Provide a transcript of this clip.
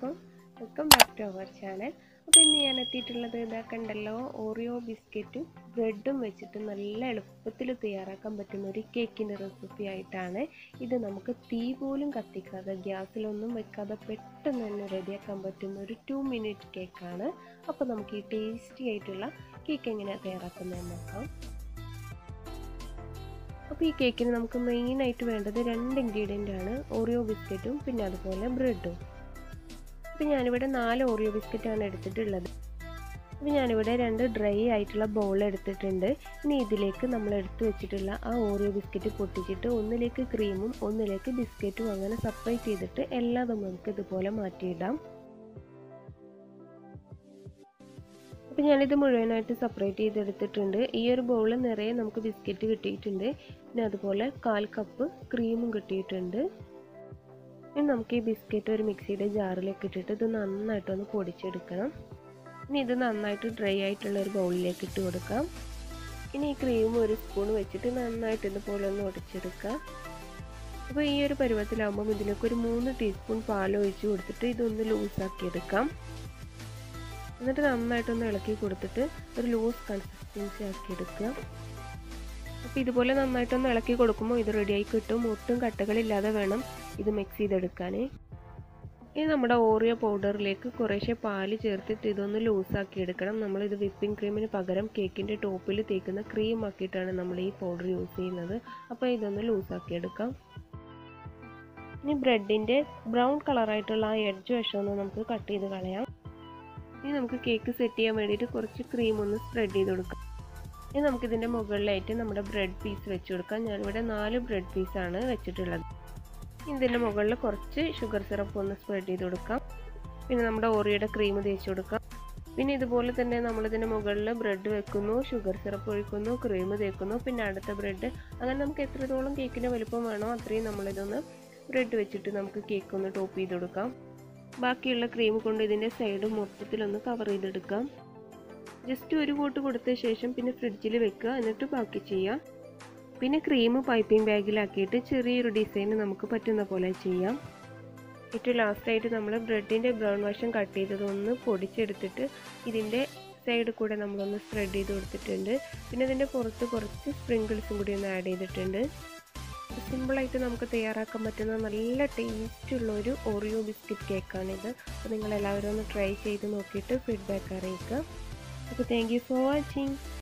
അലൈക്കും welcome back to our channel അപ്പോൾ ഇന്ന് ഞാൻ എത്തിയിട്ടുള്ളത് ഇതാ കണ്ടല്ലോ ഓറിയോ ബിസ്ക്കറ്റും ബ്രെഡും വെച്ചിട്ട് നല്ല എളുപ്പത്തിൽ തയ്യാറാക്കാൻ പറ്റുന്ന ഒരു കേക്കിൻ്റെ റെസിപ്പി ആയിട്ടാണ് ഇത് നമുക്ക് തീ പോലും കത്തിക്കാതെ ഗ്യാസിലൊന്നും വെക്കാതെ പെട്ടെന്ന് തന്നെ റെഡിയാക്കാൻ പറ്റുന്ന ഒരു ടു മിനിറ്റ് കേക്കാണ് അപ്പോൾ നമുക്ക് ഈ ടേസ്റ്റി ആയിട്ടുള്ള കേക്ക് എങ്ങനെയാണ് തയ്യാറാക്കുന്നതെന്ന് നോക്കാം അപ്പോൾ ഈ കേക്കിന് നമുക്ക് മെയിനായിട്ട് വേണ്ടത് രണ്ട് ഇൻഗ്രീഡിയൻ്റ് ആണ് ഓറിയോ ബിസ്ക്കറ്റും പിന്നെ അതുപോലെ ബ്രെഡും അപ്പോൾ ഞാനിവിടെ നാല് ഓറിയോ ബിസ്ക്കറ്റാണ് എടുത്തിട്ടുള്ളത് അപ്പോൾ ഞാനിവിടെ രണ്ട് ഡ്രൈ ആയിട്ടുള്ള ബൗൾ എടുത്തിട്ടുണ്ട് ഇനി ഇതിലേക്ക് നമ്മൾ എടുത്തു വെച്ചിട്ടുള്ള ആ ഓറിയോ ബിസ്ക്കറ്റ് പൊട്ടിച്ചിട്ട് ഒന്നിലേക്ക് ക്രീമും ഒന്നിലേക്ക് ബിസ്ക്കറ്റും അങ്ങനെ സെപ്പറേറ്റ് ചെയ്തിട്ട് എല്ലാതും നമുക്ക് ഇതുപോലെ മാറ്റിയിടാം അപ്പോൾ ഞാനിത് മുഴുവനായിട്ട് സെപ്പറേറ്റ് ചെയ്തെടുത്തിട്ടുണ്ട് ഈ ഒരു ബൗളിൽ നിറയെ നമുക്ക് ബിസ്ക്കറ്റ് കിട്ടിയിട്ടുണ്ട് പിന്നെ അതുപോലെ കാൽ കപ്പ് ക്രീമും കിട്ടിയിട്ടുണ്ട് ഇനി നമുക്ക് ഈ ബിസ്ക്കറ്റ് ഒരു മിക്സിയുടെ ജാറിലേക്ക് ഇട്ടിട്ട് ഇത് നന്നായിട്ടൊന്ന് പൊടിച്ചെടുക്കണം ഇനി ഇത് നന്നായിട്ട് ഡ്രൈ ആയിട്ടുള്ള ഒരു ബൗളിലേക്ക് ഇട്ട് കൊടുക്കാം ഇനി ഈ ക്രീം ഒരു സ്പൂൺ വെച്ചിട്ട് നന്നായിട്ട് ഇതുപോലെ ഒന്ന് ഒടിച്ചെടുക്കുക അപ്പോൾ ഈ ഒരു പരുവത്തിലാകുമ്പം ഇതിലേക്ക് ഒരു മൂന്ന് ടീസ്പൂൺ പാൽ ഒഴിച്ച് കൊടുത്തിട്ട് ഇതൊന്ന് ലൂസാക്കി എടുക്കാം എന്നിട്ട് നന്നായിട്ടൊന്ന് ഇളക്കി കൊടുത്തിട്ട് ഒരു ലൂസ് കൺസിസ്റ്റൻസി ആക്കി എടുക്കുക അപ്പോൾ ഇതുപോലെ നന്നായിട്ടൊന്ന് ഇളക്കി കൊടുക്കുമ്പോൾ ഇത് റെഡിയായി കിട്ടും ഒട്ടും കട്ടകളില്ലാതെ വേണം ഇത് മിക്സ് ചെയ്തെടുക്കാൻ ഇനി നമ്മുടെ ഓറിയോ പൗഡറിലേക്ക് കുറേശ്ശെ പാല് ചേർത്തിട്ട് ഇതൊന്ന് ലൂസാക്കി എടുക്കണം നമ്മളിത് വിപ്പിംഗ് ക്രീമിന് പകരം കേക്കിൻ്റെ ടോപ്പിൽ തേക്കുന്ന ക്രീം ആക്കിയിട്ടാണ് നമ്മൾ ഈ പൗഡർ യൂസ് ചെയ്യുന്നത് അപ്പോൾ ഇതൊന്ന് ലൂസാക്കി എടുക്കാം ഇനി ബ്രെഡിൻ്റെ ബ്രൗൺ കളറായിട്ടുള്ള ആ എഡ്ജ് വശമൊന്ന് നമുക്ക് കട്ട് ചെയ്ത് കളയാം ഇനി നമുക്ക് കേക്ക് സെറ്റ് ചെയ്യാൻ വേണ്ടിയിട്ട് കുറച്ച് ക്രീം ഒന്ന് സ്പ്രെഡ് ചെയ്ത് കൊടുക്കാം ഇനി നമുക്കിതിൻ്റെ മുകളിലായിട്ട് നമ്മുടെ ബ്രെഡ് പീസ് വെച്ച് കൊടുക്കാം ഞാനിവിടെ നാല് ബ്രെഡ് പീസാണ് വെച്ചിട്ടുള്ളത് ഇതിൻ്റെ മുകളിൽ കുറച്ച് ഷുഗർ സിറപ്പ് ഒന്ന് സ്പ്രെഡ് ചെയ്ത് കൊടുക്കാം പിന്നെ നമ്മുടെ ഓറിയുടെ ക്രീം തേച്ച് കൊടുക്കാം പിന്നെ ഇതുപോലെ തന്നെ നമ്മളിതിൻ്റെ മുകളിൽ ബ്രെഡ് വെക്കുന്നു ഷുഗർ സിറപ്പ് ഒഴിക്കുന്നു ക്രീം തേക്കുന്നു പിന്നെ അടുത്ത ബ്രെഡ് അങ്ങനെ നമുക്ക് എത്രത്തോളം കേക്കിൻ്റെ വലുപ്പം വേണോ അത്രയും നമ്മളിതൊന്ന് ബ്രെഡ് വെച്ചിട്ട് നമുക്ക് കേക്ക് ഒന്ന് ടോപ്പ് ചെയ്ത് കൊടുക്കാം ബാക്കിയുള്ള ക്രീം കൊണ്ട് ഇതിൻ്റെ സൈഡ് മൊത്തത്തിലൊന്ന് കവർ ചെയ്തെടുക്കാം ജസ്റ്റ് ഒരു കോട്ട് കൊടുത്ത ശേഷം പിന്നെ ഫ്രിഡ്ജിൽ വെക്കുക എന്നിട്ട് ബാക്കി ചെയ്യാം പിന്നെ ക്രീം പൈപ്പിംഗ് ബാഗിലാക്കിയിട്ട് ചെറിയൊരു ഡിസൈൻ നമുക്ക് പറ്റുന്ന പോലെ ചെയ്യാം ഏറ്റവും ലാസ്റ്റായിട്ട് നമ്മൾ ബ്രെഡിൻ്റെ ബ്രൗൺ വശം കട്ട് ചെയ്തത് ഒന്ന് പൊടിച്ചെടുത്തിട്ട് ഇതിൻ്റെ സൈഡിൽ കൂടെ നമ്മളൊന്ന് സ്പ്രെഡ് ചെയ്ത് കൊടുത്തിട്ടുണ്ട് പിന്നെ ഇതിൻ്റെ പുറത്ത് കുറച്ച് സ്പ്രിങ്കിൾസും കൂടി ഒന്ന് ആഡ് ചെയ്തിട്ടുണ്ട് സിമ്പിളായിട്ട് നമുക്ക് തയ്യാറാക്കാൻ പറ്റുന്ന നല്ല ടേസ്റ്റുള്ള ഒരു ഓറിയോ ബിസ്ക്കറ്റ് കേക്കാണിത് അപ്പോൾ നിങ്ങളെല്ലാവരും ഒന്ന് ട്രൈ ചെയ്ത് നോക്കിയിട്ട് ഫീഡ്ബാക്ക് അറിയിക്കുക അപ്പോൾ താങ്ക് യു ഫോർ വാച്ചിങ്